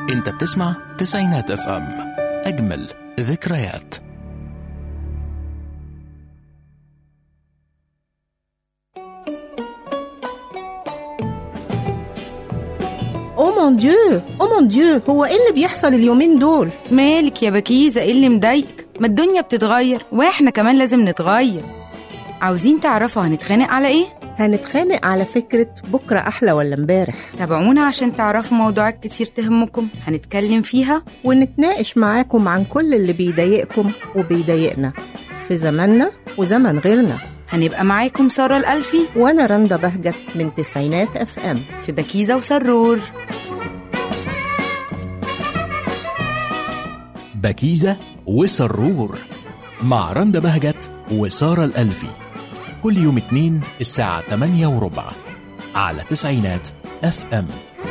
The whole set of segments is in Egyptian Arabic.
انت بتسمع تسعينات اف ام اجمل ذكريات او مون ديو او مون ديو هو ايه اللي بيحصل اليومين دول مالك يا بكيزة ايه اللي مضايقك ما الدنيا بتتغير واحنا كمان لازم نتغير عاوزين تعرفوا هنتخانق على ايه هنتخانق على فكرة بكرة أحلى ولا امبارح تابعونا عشان تعرفوا موضوعات كتير تهمكم هنتكلم فيها ونتناقش معاكم عن كل اللي بيضايقكم وبيضايقنا في زماننا وزمن غيرنا هنبقى معاكم سارة الألفي وأنا رندا بهجت من تسعينات اف ام في بكيزة وسرور بكيزة وسرور مع رندا بهجت وسارة الألفي كل يوم اتنين الساعة 8 وربع على تسعينات اف ام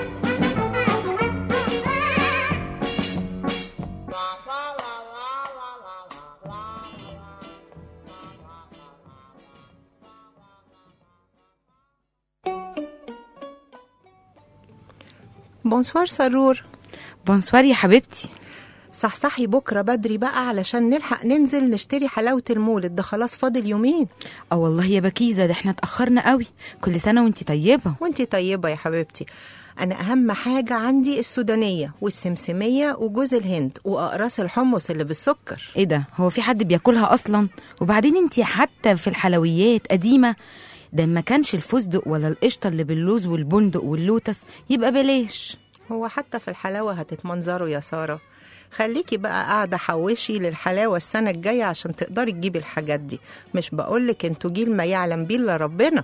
بونسوار سرور بونسوار يا حبيبتي صحصحي بكرة بدري بقى علشان نلحق ننزل نشتري حلاوة المولد ده خلاص فاضل يومين اه والله يا بكيزة ده احنا اتأخرنا قوي كل سنة وانتي طيبة وانتي طيبة يا حبيبتي أنا أهم حاجة عندي السودانية والسمسمية وجوز الهند وأقراص الحمص اللي بالسكر ايه ده هو في حد بياكلها اصلا وبعدين انتي حتى في الحلويات قديمة ده ما كانش الفستق ولا القشطة اللي باللوز والبندق واللوتس يبقى بلاش هو حتى في الحلاوة هتتمنظروا يا سارة خليكي بقى قاعدة حوشي للحلاوة السنة الجاية عشان تقدري تجيبي الحاجات دي مش بقولك انتوا جيل ما يعلم بيه الا ربنا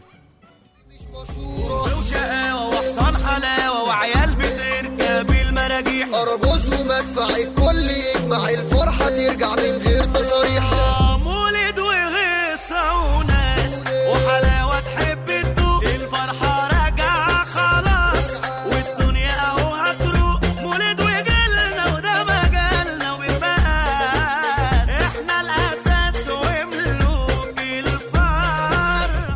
وشقاوة وحصان حلاوة وعيال بتركب المراجيح أرجوز ومدفع الكل يجمع الفرحة ترجع من غير تصاريح آه، مولد وهيصة وناس وحلاوة تحب تدوق الفرحة راجعة خلاص والدنيا أهو هتروق مولد وجالنا وده مجالنا وبالمقاس احنا الأساس وملوك الفرحة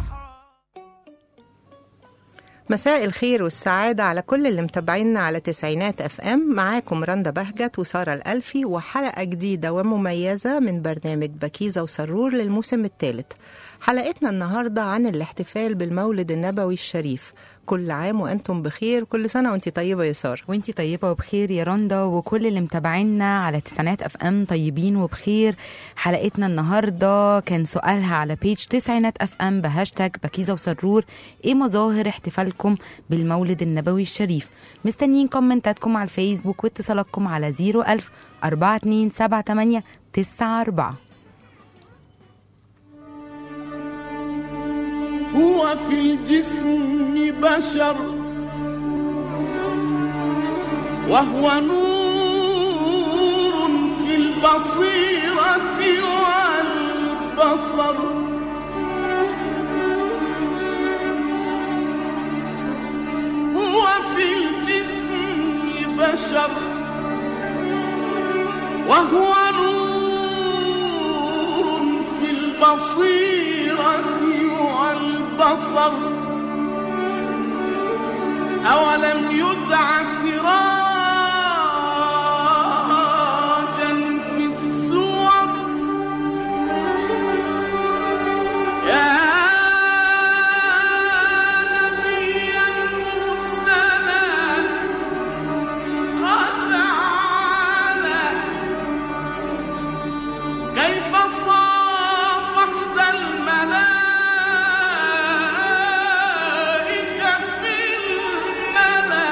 مساء الخير والسعادة على كل اللي متابعينا على تسعينات اف ام معاكم رندا بهجت وسارة الألفي وحلقة جديدة ومميزة من برنامج بكيزة وسرور للموسم الثالث حلقتنا النهاردة عن الاحتفال بالمولد النبوي الشريف كل عام وأنتم بخير كل سنة وأنت طيبة يا سارة وانتي طيبة وبخير يا رندا وكل اللي متابعينا على تسعينات اف ام طيبين وبخير حلقتنا النهاردة كان سؤالها على بيج تسعينات اف ام بهاشتاج بكيزة وسرور ايه مظاهر احتفالكم بالمولد النبوي الشريف مستنيين كومنتاتكم على الفيسبوك واتصالاتكم على 01000 4278 94 هو في الجسم بشر وهو نور في البصيرة والبصر هو في الجسم بشر وهو نور في البصيرة والبصر أولم يدع سراجا في السور يا نبيا مرسلا قد على كيف صافحت الملائكة في الملأ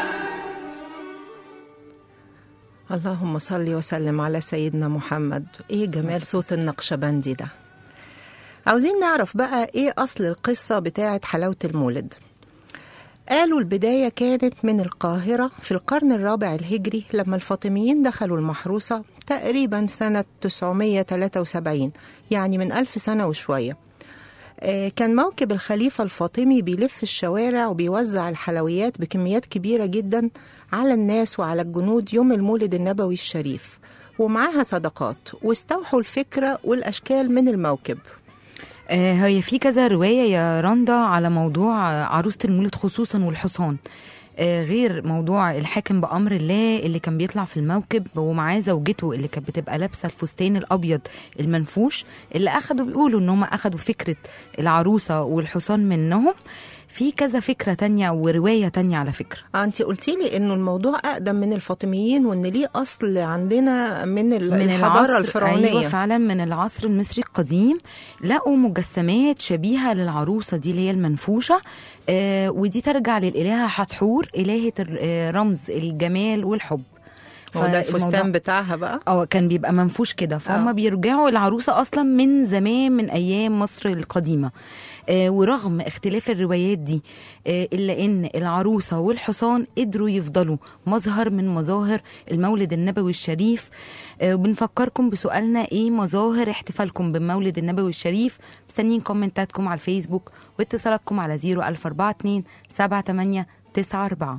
اللهم صل وسلم على سيدنا محمد ايه جمال صوت النقشبندي ده عاوزين نعرف بقى ايه اصل القصة بتاعة حلاوة المولد قالوا البداية كانت من القاهرة في القرن الرابع الهجري لما الفاطميين دخلوا المحروسة تقريبا سنة 973 يعني من ألف سنة وشوية آه، كان موكب الخليفة الفاطمي بيلف الشوارع وبيوزع الحلويات بكميات كبيرة جدا على الناس وعلى الجنود يوم المولد النبوي الشريف ومعاها صدقات واستوحوا الفكرة والأشكال من الموكب آه، هي في كذا رواية يا رندا على موضوع آه، عروسة المولد خصوصا والحصان آه، غير موضوع الحاكم بأمر الله اللي كان بيطلع في الموكب ومعاه زوجته اللي كانت بتبقى لابسة الفستان الأبيض المنفوش اللي أخدوا بيقولوا إن هم أخدوا فكرة العروسة والحصان منهم في كذا فكرة تانية ورواية تانية على فكرة آه، انت قلتي لي انه الموضوع اقدم من الفاطميين وان ليه اصل عندنا من, ال- من الحضاره العصر الفرعونيه ايوه فعلا من العصر المصري القديم لقوا مجسمات شبيهه للعروسه دي اللي هي المنفوشه آه ودي ترجع للالهه حتحور الهه الر- آه، رمز الجمال والحب هو ده فالموضوع- الفستان بتاعها بقى اه كان بيبقى منفوش كده فهم آه. بيرجعوا العروسه اصلا من زمان من ايام مصر القديمه آه ورغم اختلاف الروايات دي آه الا ان العروسه والحصان قدروا يفضلوا مظهر من مظاهر المولد النبوي الشريف آه وبنفكركم بسؤالنا ايه مظاهر احتفالكم بالمولد النبوي الشريف مستنيين كومنتاتكم على الفيسبوك واتصالاتكم على 01042 78 94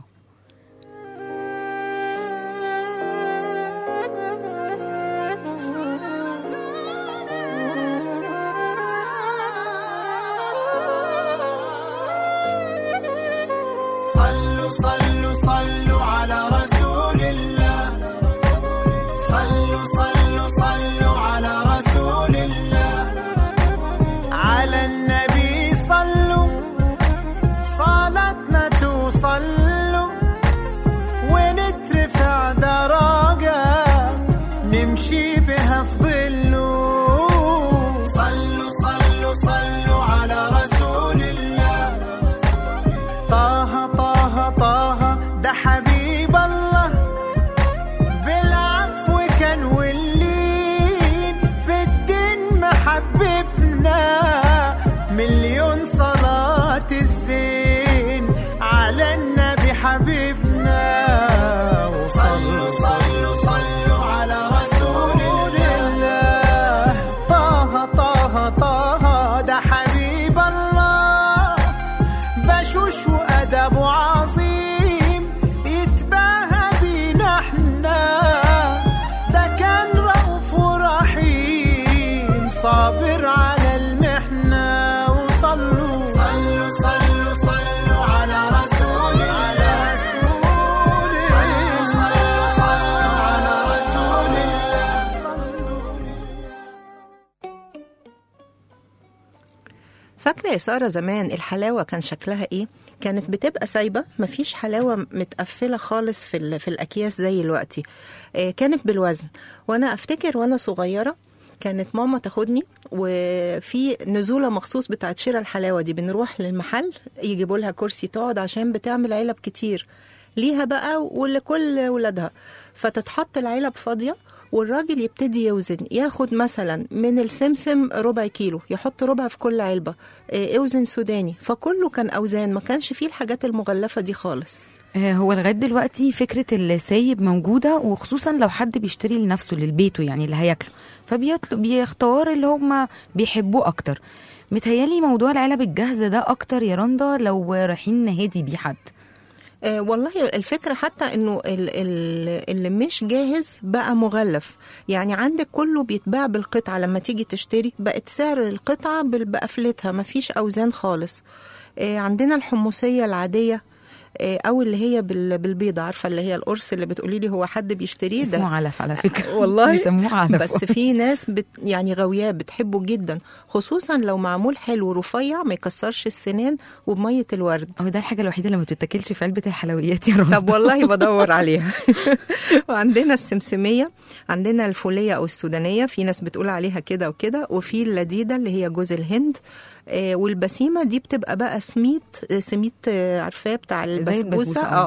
صلوا صلوا صلوا على رسول الله صلوا صلوا صلوا على رسول الله على النبي صلوا صلاتنا توصلوا ونترفع درجات نمشي بها في ظله صلوا صلوا صلوا على رسول الله طه طه طه ده حبيب الله بالعفو كان واللين في الدين محببنا مليون صلاة الزين على النبي حبيبنا وصلوا صلوا صلوا على رسول الله طه طه طه ده حبيب الله بشوش وأدبه عظيم يتباهى بينا احنا ده كان رؤوف ورحيم صابر على المحنة وصلوا صلوا صلوا صلوا على رسول على رسول صلوا صلوا صلوا على رسول الله صلوا فاكره يا ساره زمان الحلاوه كان شكلها ايه كانت بتبقى سايبه مفيش حلاوه متقفله خالص في ال- في الاكياس زي دلوقتي آه، كانت بالوزن وانا افتكر وانا صغيره كانت ماما تاخدني وفي نزوله مخصوص بتاعت شراء الحلاوه دي بنروح للمحل يجيبوا لها كرسي تقعد عشان بتعمل علب كتير ليها بقى ولكل ولادها فتتحط العلب فاضيه والراجل يبتدي يوزن ياخد مثلا من السمسم ربع كيلو يحط ربع في كل علبه إيه، اوزن سوداني فكله كان اوزان ما كانش فيه الحاجات المغلفه دي خالص آه، هو لغايه دلوقتي فكره السايب موجوده وخصوصا لو حد بيشتري لنفسه للبيته يعني اللي هياكله فبيطلب بيختار اللي هم بيحبوه اكتر متهيالي موضوع العلب الجاهزه ده اكتر يا رندا لو رايحين نهادي بيه حد آه، والله الفكرة حتى انه ال- ال- اللي مش جاهز بقى مغلف يعني عندك كله بيتباع بالقطعة لما تيجي تشتري بقت سعر القطعة بال- بقفلتها مفيش اوزان خالص آه، عندنا الحمصية العادية آه، او اللي هي بال- بالبيضة عارفة اللي هي القرص اللي بتقولي لي هو حد بيشتريه اسمه ده علف على فكره والله بيسموه علف بس في ناس بت يعني غاوياه بتحبه جدا خصوصا لو معمول حلو رفيع ما يكسرش السنان وبمية الورد هو ده الحاجه الوحيده اللي ما بتتاكلش في علبه الحلويات يا رندا طب والله بدور عليها وعندنا السمسمية عندنا الفولية أو السودانية في ناس بتقول عليها كده وكده وفي اللذيذة اللي هي جوز الهند آه، والبسيمة دي بتبقى بقى سميت آه، سميت آه، عارفاه بتاع البسبوسة، البسبوسة آه. اه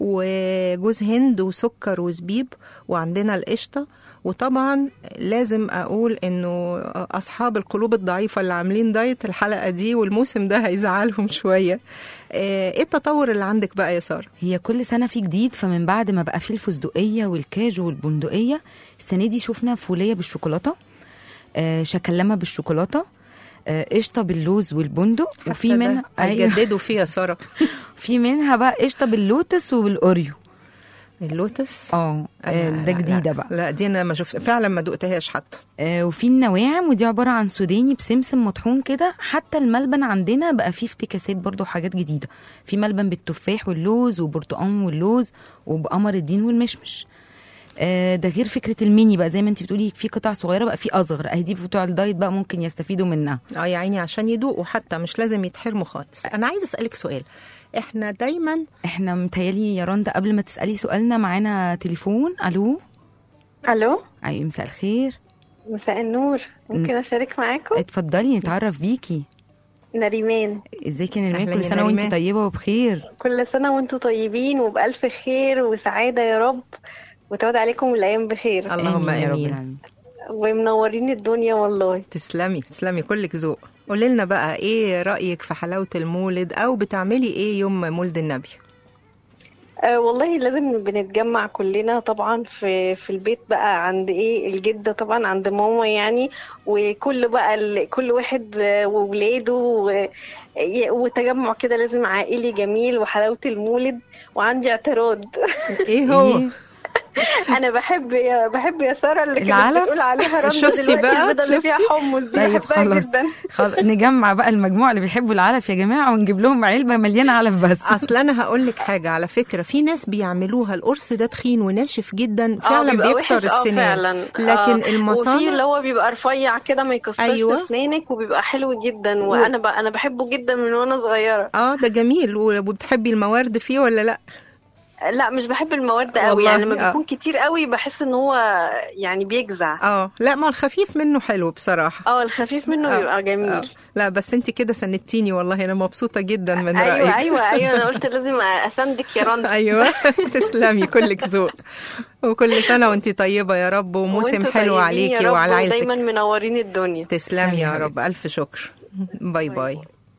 وجوز هند وسكر وزبيب وعندنا القشطة وطبعا لازم اقول انه اصحاب القلوب الضعيفه اللي عاملين دايت الحلقه دي والموسم ده هيزعلهم شويه آه، ايه التطور اللي عندك بقى يا ساره هي كل سنه في جديد فمن بعد ما بقى في الفستقيه والكاجو والبندقيه السنه دي شفنا فوليه بالشوكولاته آه شكلمه بالشوكولاته آه، قشطه باللوز والبندق وفي حتى ده منها ايوه هتجددوا فيه يا ساره في منها بقى قشطه باللوتس وبالاوريو اللوتس اه آه، لا، ده لا، جديده لا. بقى لا دي انا ما شفت فعلا ما دقتهاش حتى آه، وفي النواعم ودي عباره عن سوداني بسمسم مطحون كده حتى الملبن عندنا بقى فيه افتكاسات برضو وحاجات جديده في ملبن بالتفاح واللوز وبرتقال واللوز وبقمر الدين والمشمش آه، ده غير فكره الميني بقى زي ما انت بتقولي في قطع صغيره بقى في اصغر اهي دي بتوع الدايت بقى ممكن يستفيدوا منها اه يا عيني عشان يدوقوا حتى مش لازم يتحرموا خالص انا عايزه اسالك سؤال احنا دايما احنا متهيالي يا رندا قبل ما تسالي سؤالنا معانا تليفون الو الو اي مساء الخير مساء النور ممكن اشارك معاكم اتفضلي نتعرف بيكي نريمان ازيك يا نرمين أهلاً كل يا سنه وانت نريمان. طيبه وبخير كل سنه وانتم طيبين وبالف خير وسعاده يا رب وتعود عليكم الايام بخير اللهم آمين يا رب امين العالمين. ومنورين الدنيا والله تسلمي تسلمي كلك ذوق قولي لنا بقى ايه رايك في حلاوه المولد او بتعملي ايه يوم مولد النبي آه والله لازم بنتجمع كلنا طبعا في في البيت بقى عند ايه الجدة طبعا عند ماما يعني وكل بقى ال- كل واحد آه، وولاده و- ي- وتجمع كده لازم عائلي جميل وحلاوة المولد وعندي اعتراض ايه هو إيه؟ انا بحب يا بحب يا ساره اللي كانت العلف؟ بتقول عليها رندا شفتي دلوقتي بقى؟ البيضه اللي فيها شفتي؟ حمص دي طيب بحبها خلاص جدا خلاص نجمع بقى المجموعه اللي بيحبوا العلف يا جماعه ونجيب لهم علبه مليانه علف بس اصل انا هقول لك حاجه على فكره في ناس بيعملوها القرص ده تخين وناشف جدا آه، فعلا بيبقى بيكسر وحش، آه، السنان فعلا لكن آه. وفي اللي المصانع هو بيبقى رفيع كده ما يكسرش أيوة. اسنانك وبيبقى حلو جدا وانا ب... انا بحبه جدا من وانا صغيره اه ده جميل وبتحبي الموارد فيه ولا لا لا مش بحب المواد قوي والله، يعني لما آه. بيكون كتير قوي بحس ان هو يعني بيجزع اه لا ما الخفيف منه حلو بصراحه اه الخفيف منه آه، بيبقى جميل آه. لا بس انت كده سندتيني والله انا مبسوطه جدا من رايك ايوه ايوه ايوه انا قلت لازم اساندك يا رندا ايوه تسلمي كلك ذوق وكل سنه وانت طيبه يا رب وموسم وانتوا حلو طيبين عليكي يا رب وعلى ودايما عيلتك منورين الدنيا تسلمي يا حبيبتي. رب الف شكر باي باي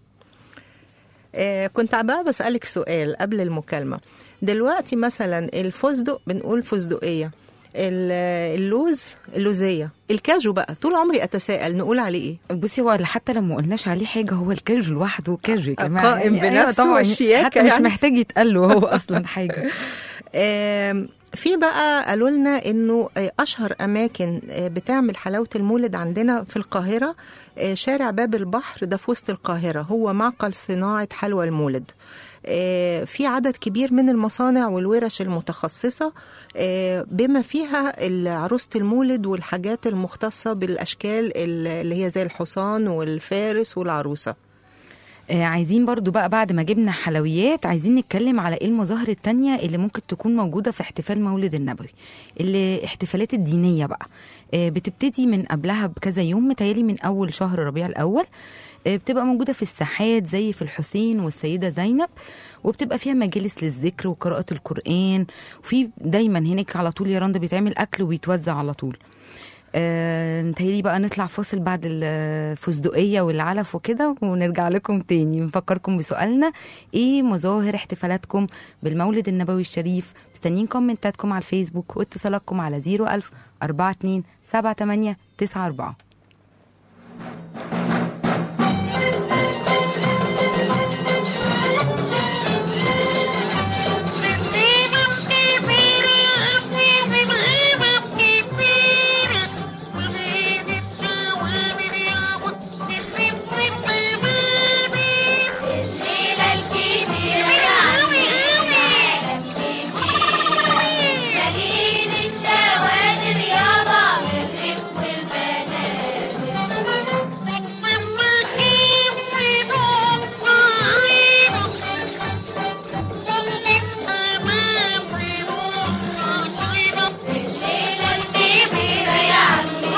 آه كنت بقى بسألك سؤال قبل المكالمة دلوقتي مثلا الفستق بنقول فستقية ال- اللوز اللوزية الكاجو بقى طول عمري أتساءل نقول عليه إيه بصي هو حتى لو ما قلناش عليه حاجه هو الكاجو لوحده كاجو يا جماعه قائم يعني أيوة بنفسه طبعاً، والشياكة حتى مش يعني. محتاج يتقال له هو اصلا حاجه آم، في بقى قالوا لنا انه آه، اشهر اماكن آه، بتعمل حلاوه المولد عندنا في القاهره آه، شارع باب البحر ده في وسط القاهره هو معقل صناعه حلوى المولد آه، في عدد كبير من المصانع والورش المتخصصة آه، بما فيها عروسة المولد والحاجات المختصة بالأشكال اللي هي زي الحصان والفارس والعروسة آه، عايزين برضو بقى بعد ما جبنا حلويات عايزين نتكلم على ايه المظاهر التانية اللي ممكن تكون موجودة في احتفال مولد النبوي اللي احتفالات الدينية بقى آه، بتبتدي من قبلها بكذا يوم متهيألي من أول شهر ربيع الأول آه، بتبقى موجودة في الساحات زي في الحسين والسيدة زينب وبتبقى فيها مجالس للذكر وقراءة القرآن وفي دايما هناك على طول يا رندا بيتعمل أكل وبيتوزع على طول آه، متهيألي بقى نطلع فاصل بعد الفستقية والعلف وكده ونرجع لكم تاني نفكركم بسؤالنا ايه مظاهر احتفالاتكم بالمولد النبوي الشريف مستنيين كومنتاتكم على الفيسبوك واتصالاتكم على 01000 42 78 94 الليلة الكبيرة مليين السواد رياضة بالرفق والبنات الليلة الكبيرة يا عمي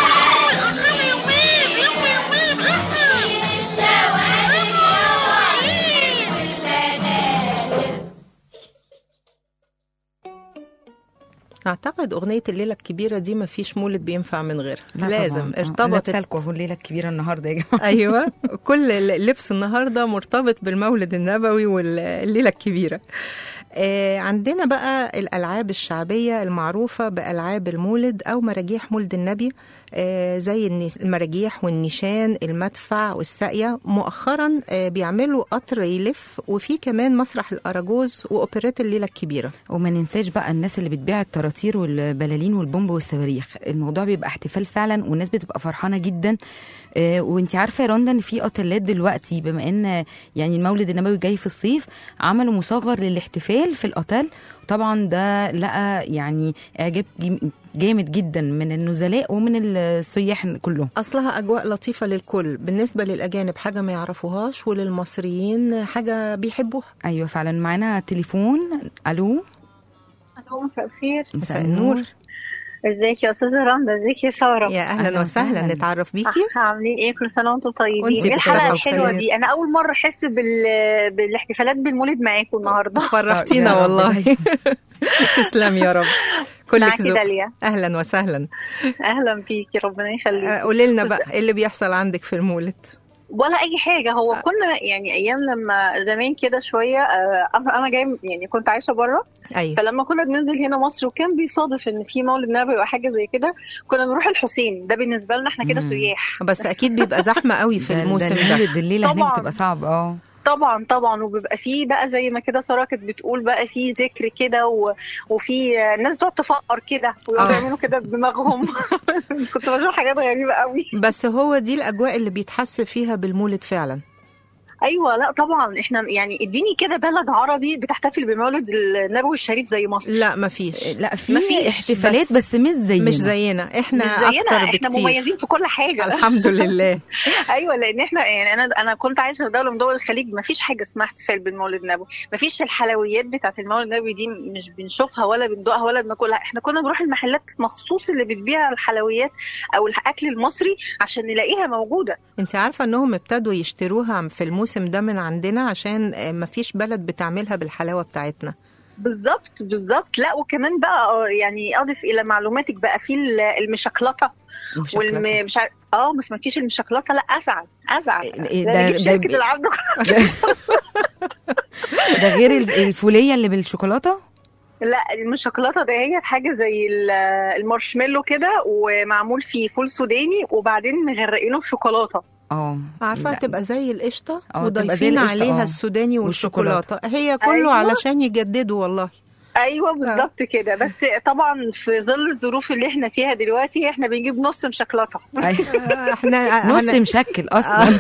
أعتقد أغنية الليلة الكبيرة دي ما فيش مولد بينفع من غيرها لا لازم طبعاً. آه، ارتبطت لابسه لكم اهو الليله الكبيره النهارده يا جماعه ايوه كل اللبس النهارده مرتبط بالمولد النبوي والليله الكبيره آه، عندنا بقى الألعاب الشعبية المعروفة بألعاب المولد أو مراجيح مولد النبي آه، زي الن- المراجيح والنيشان المدفع والساقية مؤخرا آه، بيعملوا قطر يلف وفي كمان مسرح الأراجوز وأوبريت الليلة الكبيرة وما ننساش بقى الناس اللي بتبيع الطراطير والبلالين والبومب والصواريخ الموضوع بيبقى احتفال فعلا والناس بتبقى فرحانه جدا آه، وانت عارفه يا رندا ان في اوتيلات دلوقتي بما ان يعني المولد النبوي جاي في الصيف عملوا مصغر للاحتفال في الاوتيل طبعا ده لقى يعني اعجاب جيم- جامد جدا من النزلاء ومن السياح كلهم أصلها أجواء لطيفة للكل بالنسبة للأجانب حاجة ما يعرفوهاش وللمصريين حاجة بيحبوها ايوه فعلا معانا تليفون الو الو مساء الخير مساء النور ازيك يا استاذه رندا ازيك يا ساره يا أهلا, أهلاً وسهلا وسهلاً. نتعرف بيكي آه، عاملين ايه كل سنه وانتم طيبين وانتي ايه الحلقه بصحة الحلوه وسلامة. دي انا اول مره احس بال... بالاحتفالات بالمولد معاكم النهارده فرحتينا يا رب. والله تسلم يا رب كلك معاكي ذوق داليا اهلا وسهلا اهلا بيكي ربنا آه، يخليك قولي لنا بس- بقى ايه اللي بيحصل عندك في المولد ولا اي حاجه هو كنا يعني ايام لما زمان كده شويه آه، انا أنا جاي يعني كنت عايشه بره ايوه فلما كنا بننزل هنا مصر وكان بيصادف ان في مولد نبوي او حاجه زي كده كنا بنروح الحسين ده بالنسبه لنا احنا كده مم. سياح بس اكيد بيبقى زحمه قوي في ده- الموسم ده ده المولد الليله هناك طبعاً. بتبقى صعب اه طبعا طبعا وبيبقى فيه بقى زي ما كده ساره كانت بتقول بقى فيه ذكر كده و... وفي ناس بتقعد تفقر كده ويقعدوا آه. يعملوا كده بدماغهم كنت بشوف حاجات غريبه قوي بس هو دي الاجواء اللي بيتحس فيها بالمولد فعلا ايوه لا طبعا احنا يعني اديني كده بلد عربي بتحتفل بمولد النبوي الشريف زي مصر لا مفيش لا في مفيش، احتفالات بس بس, مش زينا مش زينا احنا مش زينا اكتر احنا بكتير مميزين في كل حاجه الحمد لله ايوه لان احنا يعني انا انا كنت عايشه في دوله من دول الخليج ما فيش حاجه اسمها احتفال بالمولد النبوي ما فيش الحلويات بتاعت المولد النبوي دي مش بنشوفها ولا بندوقها ولا بناكلها احنا كنا بنروح المحلات مخصوص اللي بتبيع الحلويات او الاكل المصري عشان نلاقيها موجوده انت عارفه انهم ابتدوا يشتروها في الموسم ده من عندنا عشان آه، مفيش بلد بتعملها بالحلاوه بتاعتنا بالظبط بالظبط لا وكمان بقى آه، يعني اضف الى معلوماتك بقى في ال- المشكلطه مش والم مش عارف اه ما سمعتيش المشكلطه لا ازعل ازعل إيه ده, ده- نجيب ده شركه ب- العبد ده غير الف- الفوليه اللي بالشوكولاته لا المشكلطه ده هي حاجه زي ال- المارشميلو كده ومعمول فيه فول سوداني وبعدين مغرقينه بشوكولاته اه عارفه لا. تبقى زي القشطه اه، تبقى زي وضايفين القشطة، عليها اه. السوداني والشوكولاتة. والشوكولاته هي كله أيوة. علشان يجددوا والله ايوه بالظبط كده بس طبعا في ظل الظروف اللي احنا فيها دلوقتي احنا بنجيب نص مشكلطه أيوة. آه، احنا نص هن- مشكل اصلا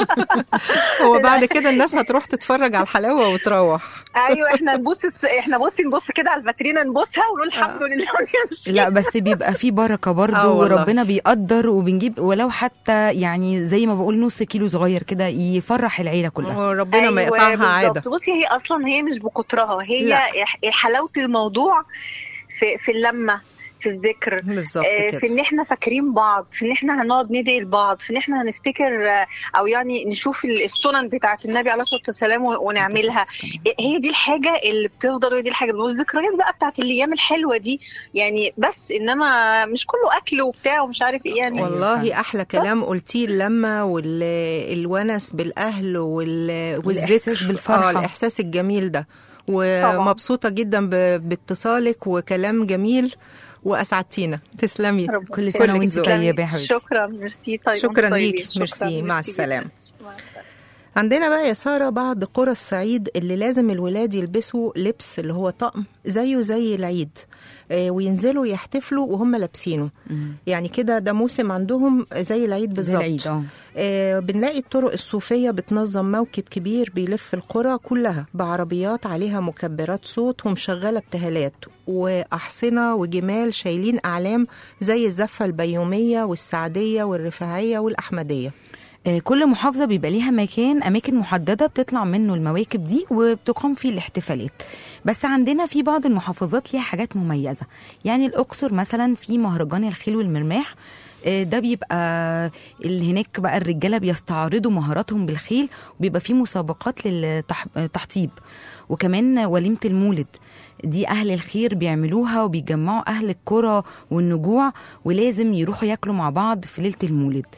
هو بعد كده الناس هتروح تتفرج على الحلاوه وتروح ايوه احنا نبص احنا بصي نبص كده على الفاترينا نبصها ونقول الحمد لله ونمشي لا بس بيبقى في بركه اه برضه والله. وربنا بيقدر وبنجيب ولو حتى يعني زي ما بقول نص كيلو صغير كده يفرح العيله كلها وربنا ما أيوة يقطعها بالظبط. عاده بصي هي اصلا هي مش بكترها هي لا. حلاوه الموضوع في في اللمه في الذكر بالظبط آه، في كده ان احنا فاكرين بعض في ان احنا هنقعد ندعي لبعض في ان احنا هنفتكر آه، او يعني نشوف ال- السنن بتاعه النبي عليه الصلاه والسلام ون- ونعملها هي دي الحاجه اللي بتفضل وهي دي الحاجه والذكريات بقى بتاعه الايام الحلوه دي يعني بس انما مش كله اكل وبتاع ومش عارف ايه يعني والله احلى كلام قلتيه اللمه والونس بالاهل وال- والذكر الإحساس بالفرحة. اه الاحساس الجميل ده ومبسوطه جدا ب- باتصالك وكلام جميل واسعدتينا تسلمي ربنا كل يخليك. سنة وانت تسلمي. طيبة يا حبيبتي. شكرا ميرسي طيب شكرا وانتم طيبين. ليك شكراً، ميرسي مع السلامه مع السلامة. عندنا بقى يا ساره بعض قرى الصعيد اللي لازم الولاد يلبسوا لبس اللي هو طقم زيه زي العيد آه، وينزلوا يحتفلوا وهم لابسينه مم. يعني كده ده موسم عندهم زي العيد زي بالظبط العيد اه آه، بنلاقي الطرق الصوفية بتنظم موكب كبير بيلف القرى كلها بعربيات عليها مكبرات صوت ومشغلة ابتهالات وأحصنة وجمال شايلين أعلام زي الزفة البيومية والسعدية والرفاعية والأحمدية آه، كل محافظة بيبقى ليها مكان أماكن محددة بتطلع منه المواكب دي وبتقام فيه الاحتفالات بس عندنا في بعض المحافظات ليها حاجات مميزة يعني الأقصر مثلا في مهرجان الخيل والمرماح آه، ده بيبقى اللي هناك بقى الرجالة بيستعرضوا مهاراتهم بالخيل وبيبقى في مسابقات للتحطيب وكمان وليمة المولد دي أهل الخير بيعملوها وبيجمعوا أهل القرى والنجوع ولازم يروحوا ياكلوا مع بعض في ليلة المولد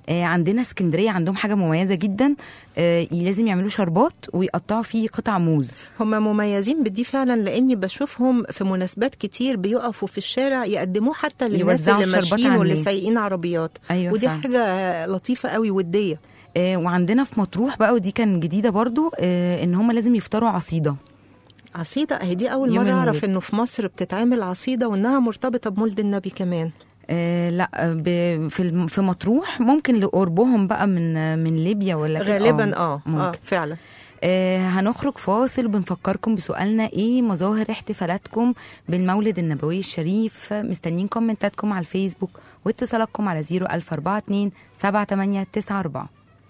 آه، عندنا اسكندريه عندهم حاجه مميزه جدا آه، لازم يعملوا شربات ويقطعوا فيه قطع موز هم مميزين بدي فعلا لاني بشوفهم في مناسبات كتير بيقفوا في الشارع يقدموه حتى للناس يوزعوا اللي الشربات ماشيين على واللي الناس. سايقين عربيات ايوه ودي فعلا. حاجه لطيفه قوي وديه آه، وعندنا في مطروح بقى ودي كان جديده برضو آه، ان هم لازم يفطروا عصيده عصيده اهي دي اول يوم مره المولد. اعرف انه في مصر بتتعمل عصيده وانها مرتبطه بمولد النبي كمان آه لا آه، ب- في الم- في مطروح ممكن لقربهم بقى من آه، من ليبيا ولا كده. غالبا اه اه ممكن. فعلا آه هنخرج فاصل وبنفكركم بسؤالنا ايه مظاهر احتفالاتكم بالمولد النبوي الشريف مستنيين كومنتاتكم على الفيسبوك واتصالاتكم على 01042 7894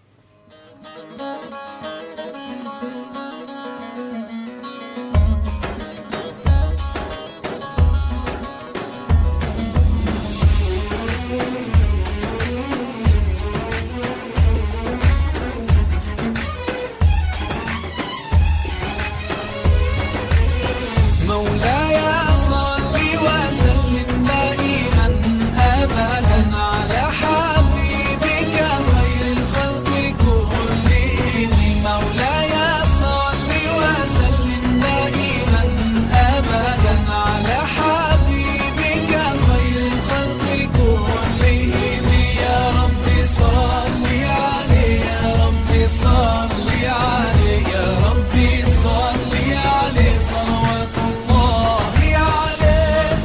مولاي صل وسلم دائما ابدا على حبيبك خير الخلق كلهم مولاي صل وسلم دائما ابدا على حبيبك خير الخلق كلهم يا رب صل عليه يا رب صل عليه يا رب صل عليه صلوات الله عليه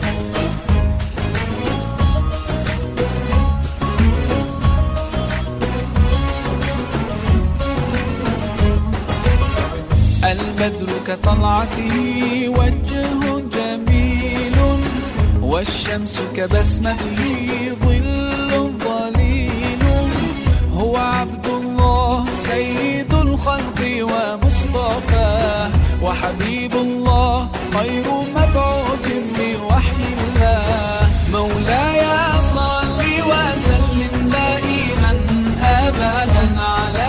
البدر كطلعته وجه جميل والشمس كبسمته ظل ظليل هو عبد الله سيد الخلق ومصطفاه وحبيب الله خير مبعوث بوحي الله مولاي صل وسلم دائما ابدا على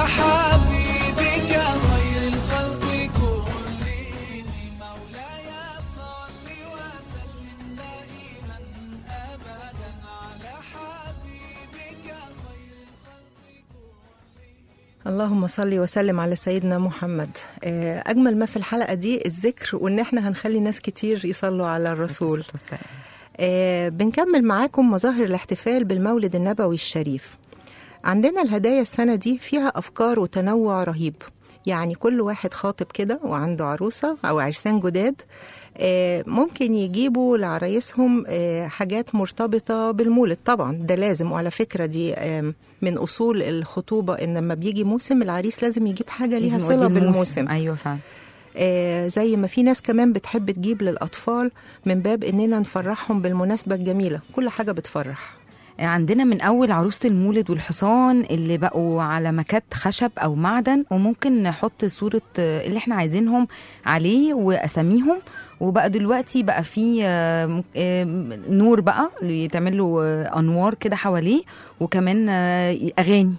حبيبك خير الخلق كلهم مولاي صل وسلم دائما ابدا على حبيبك خير الخلق اللهم صل وسلم على سيدنا محمد آه، اجمل ما في الحلقه دي الذكر وان احنا هنخلي ناس كتير يصلوا على الرسول آه، بنكمل معاكم مظاهر الاحتفال بالمولد النبوي الشريف عندنا الهدايا السنة دي فيها أفكار وتنوع رهيب يعني كل واحد خاطب كده وعنده عروسة أو عرسان جداد آه، ممكن يجيبوا لعرايسهم آه، حاجات مرتبطة بالمولد طبعا ده لازم وعلى فكرة دي آم، من أصول الخطوبة إن لما بيجي موسم العريس لازم يجيب حاجة ليها لازم صلة يودي الموسم. بالموسم ايوه فعلا آه، زي ما في ناس كمان بتحب تجيب للأطفال من باب إننا نفرحهم بالمناسبة الجميلة كل حاجة بتفرح عندنا من اول عروسه المولد والحصان اللي بقوا على مكات خشب او معدن وممكن نحط صوره آه، اللي احنا عايزينهم عليه واساميهم وبقى دلوقتي بقى في آه، م- آه، نور بقى اللي يتعمل له آه، انوار كده حواليه وكمان آه، اغاني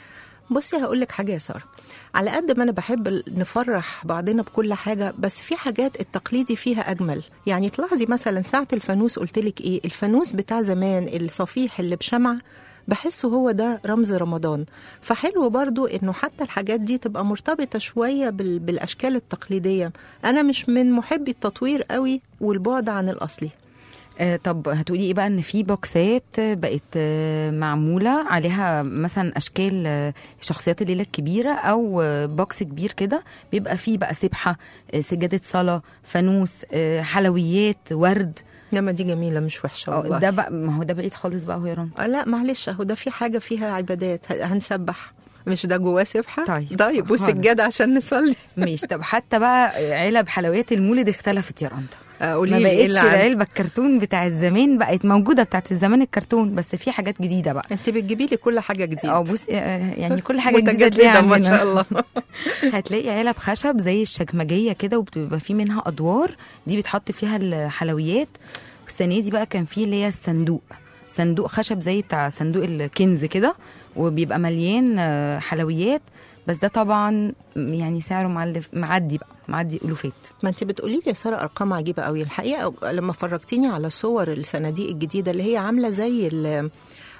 بصي هقول لك حاجه يا ساره على قد ما انا بحب ال- نفرح بعضنا بكل حاجه بس في حاجات التقليدي فيها اجمل يعني تلاحظي مثلا ساعه الفانوس قلت لك ايه الفانوس بتاع زمان الصفيح اللي بشمع بحسه هو ده رمز رمضان فحلو برضو انه حتى الحاجات دي تبقى مرتبطه شويه بال- بالاشكال التقليديه انا مش من محبي التطوير قوي والبعد عن الاصلي آه، طب هتقولي ايه بقى ان في بوكسات آه، بقت آه، معموله عليها مثلا اشكال آه، شخصيات الليله الكبيره او آه، بوكس كبير كده بيبقى فيه بقى سبحه آه، سجاده صلاه فانوس آه، حلويات ورد انما دي جميله مش وحشه آه، والله ده بقى ما هو ده بعيد خالص بقى هو يا رنا آه، لا معلش اهو ده في حاجه فيها عبادات ه- هنسبح مش ده جواه سبحه طيب، طيب خالص. وسجاده عشان نصلي ماشي طب حتى بقى علب حلويات المولد اختلفت يا رندا آه، قولي ما لي ايه بقتش اللي عندك العلبه الكرتون بتاعت زمان بقت موجوده بتاعت الزمان الكرتون بس في حاجات جديده بقى انت بتجيبي لي كل حاجه جديده اه بصي آه، يعني كل حاجه جديده متجددة تلاقيها ما عندنا. شاء الله هتلاقي علب خشب زي الشكمجيه كده وبتبقى في منها ادوار دي بتحط فيها الحلويات والسنه دي بقى كان في اللي هي الصندوق صندوق خشب زي بتاع صندوق الكنز كده وبيبقى مليان آه، حلويات بس ده طبعا يعني سعره معلف معدي بقى معدي الوفات ما انت بتقولي لي يا ساره ارقام عجيبه قوي الحقيقه لما فرجتيني على صور الصناديق الجديده اللي هي عامله زي ال-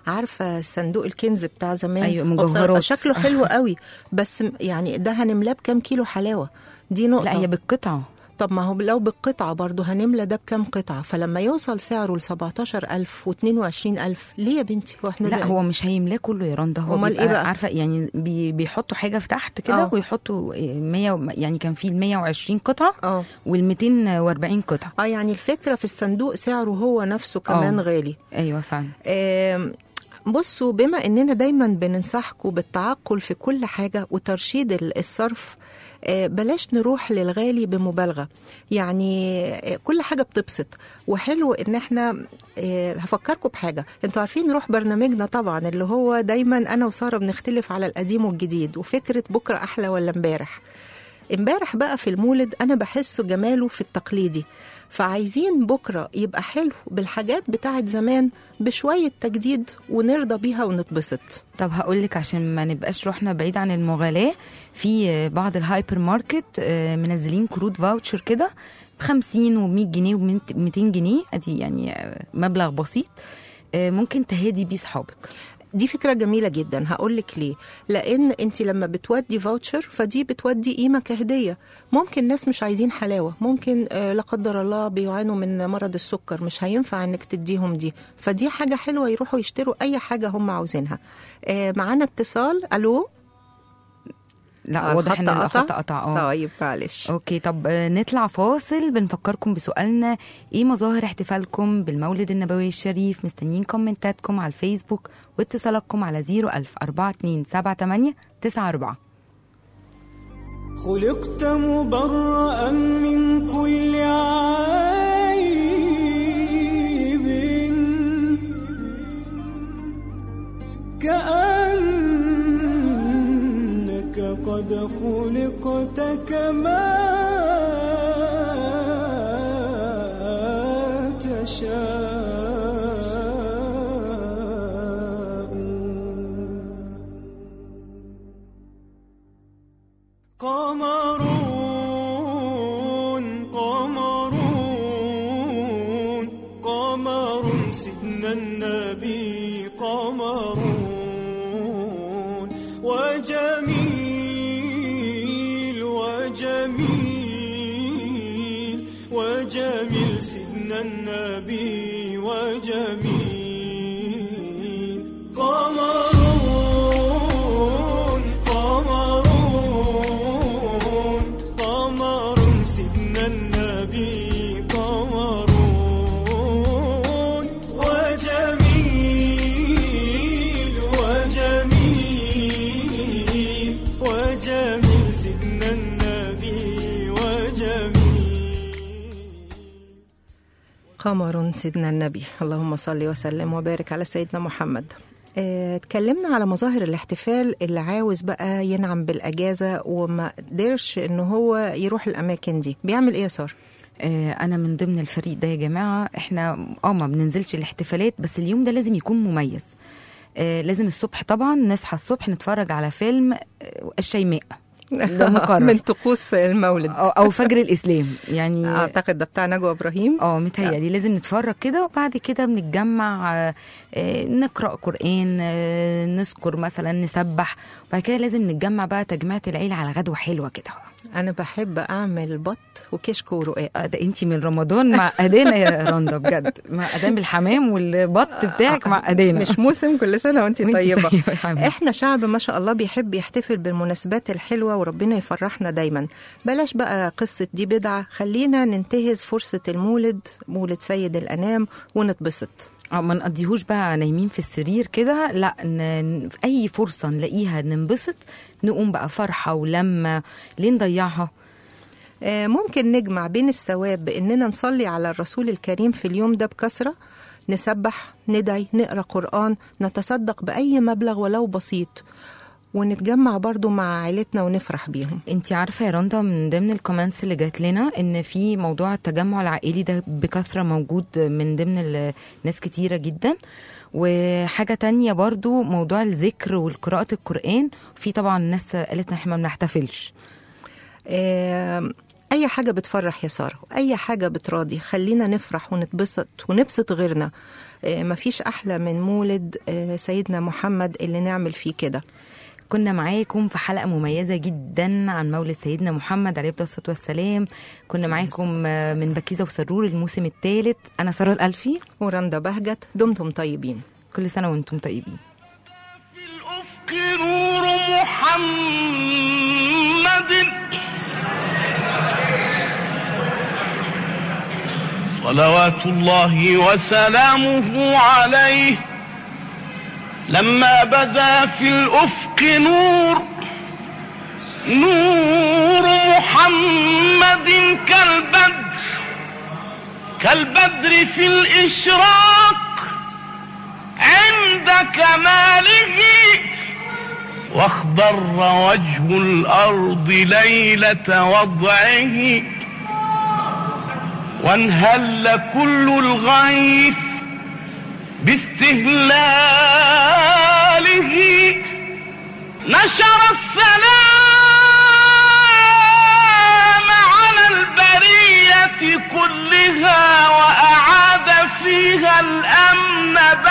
عارفه صندوق الكنز بتاع زمان أيوة، هو بصراحة مجوهرات. شكله حلو قوي بس م- يعني ده هنملاه بكام كيلو حلاوه دي نقطه لا هي بالقطعه طب ما هو لو بالقطعة برضه هنملى ده بكام قطعة فلما يوصل سعره ل 17000 و 22000 ليه يا بنتي هو احنا لا ده- هو مش هيملاه كله يا رندا هو أمال بيبقى إيه بقى؟ عارفه يعني بي بيحطوا حاجه في تحت كده آه. ويحطوا 100 و- يعني كان في ال 120 قطعه اه وال 240 قطعه اه يعني الفكرة في الصندوق سعره هو نفسه كمان آه. غالي ايوه فعلا آم، بصوا بما اننا دايما بننصحكم بالتعقل في كل حاجه وترشيد ال- الصرف آه، بلاش نروح للغالي بمبالغه يعني آه، كل حاجه بتبسط وحلو ان احنا آه، هفكركم بحاجه انتوا عارفين روح برنامجنا طبعا اللي هو دايما انا وساره بنختلف على القديم والجديد وفكره بكره احلى ولا امبارح امبارح بقى في المولد انا بحسه جماله في التقليدي فعايزين بكره يبقى حلو بالحاجات بتاعت زمان بشويه تجديد ونرضى بيها ونتبسط طب هقول لك عشان ما نبقاش رحنا بعيد عن المغالاة في بعض الهايبر ماركت آه، منزلين كروت فاوتشر كده ب 50 و 100 جنيه و 200 جنيه ادي يعني آه، مبلغ بسيط آه، ممكن تهادي بيه صحابك دي فكرة جميلة جدا هقول لك ليه لأن أنت لما بتودي فاوتشر فدي بتودي قيمة كهدية ممكن ناس مش عايزين حلاوة ممكن آه لا قدر الله بيعانوا من مرض السكر مش هينفع انك تديهم دي فدي حاجة حلوة يروحوا يشتروا أي حاجة هم عاوزينها آه معانا اتصال ألو لا آه، واضح ان الخط الخط قطع اه طيب معلش اوكي طب آه، نطلع فاصل بنفكركم بسؤالنا ايه مظاهر احتفالكم بالمولد النبوي الشريف مستنيين كومنتاتكم على الفيسبوك واتصالاتكم على 01000 4278 94 خلقت مبرأ من كل عيب كأنك قد خلقت كما تشاء قمرون قمرون قمر سيدنا النبي قمرون وجميل وجميل وجميل سيدنا النبي وجميل قمرون قمرون قمر سيدنا النبي قمرون وجميل وجميل وجميل سيدنا النبي وجميل قمر سيدنا النبي اللهم صل وسلم وبارك على سيدنا محمد آه، اتكلمنا على مظاهر الاحتفال اللي عاوز بقى ينعم بالأجازة وما قدرش ان هو يروح الأماكن دي بيعمل ايه يا سارة؟ آه، انا من ضمن الفريق ده يا جماعه احنا اه ما بننزلش الاحتفالات بس اليوم ده لازم يكون مميز آه، لازم الصبح طبعا نصحى الصبح نتفرج على فيلم آه، الشيماء ده مقرر من طقوس المولد او أو فجر الاسلام يعني اعتقد ده بتاع نجوى ابراهيم اه متهيألي لازم نتفرج كده وبعد كده بنتجمع آه، آه، نقرأ قرآن آه، نذكر مثلا نسبح وبعد كده لازم نتجمع بقى تجميعة العيلة على غدوة حلوة كده انا بحب اعمل بط وكشك ورقاق آه، ده انتي من رمضان معقدانا يا رندا بجد معقدان بالحمام والبط بتاعك معقدانا مش موسم كل سنه وانت وانتي طيبه طيبة يا حبيبتي. احنا شعب ما شاء الله بيحب يحتفل بالمناسبات الحلوه وربنا يفرحنا دايما بلاش بقى قصه دي بدعه خلينا ننتهز فرصه المولد مولد سيد الانام ونتبسط اه ما نقضيهوش بقى نايمين في السرير كده لا ن... في اي فرصه نلاقيها ننبسط نقوم بقى فرحه ولما ليه نضيعها آه، ممكن نجمع بين الثواب باننا نصلي على الرسول الكريم في اليوم ده بكثره نسبح ندعي نقرا قران نتصدق باي مبلغ ولو بسيط ونتجمع برضو مع عيلتنا ونفرح بيهم انت عارفه يا رندا من ضمن الكومنتس اللي جات لنا ان في موضوع التجمع العائلي ده بكثره موجود من ضمن ال- ناس كتيره جدا وحاجه تانية برضو موضوع الذكر والقراءه القران في طبعا ناس قالت ان احنا ما بنحتفلش آه، اي حاجه بتفرح يا ساره اي حاجه بتراضي خلينا نفرح ونتبسط ونبسط غيرنا آه، مفيش احلى من مولد آه، سيدنا محمد اللي نعمل فيه كده كنا معاكم في حلقة مميزة جدا عن مولد سيدنا محمد عليه الصلاة والسلام كنا معاكم آه، من بكيزة وسرور الموسم الثالث أنا سارة الألفي ورندا بهجت دمتم طيبين كل سنة وانتم طيبين نور محمد صلوات الله وسلامه عليه لما بدا في الافق نور نور محمد كالبدر كالبدر في الاشراق عند كماله واخضر وجه الارض ليله وضعه وانهل كل الغيث باستهلاله نشر السلام على البريه كلها واعاد فيها الامن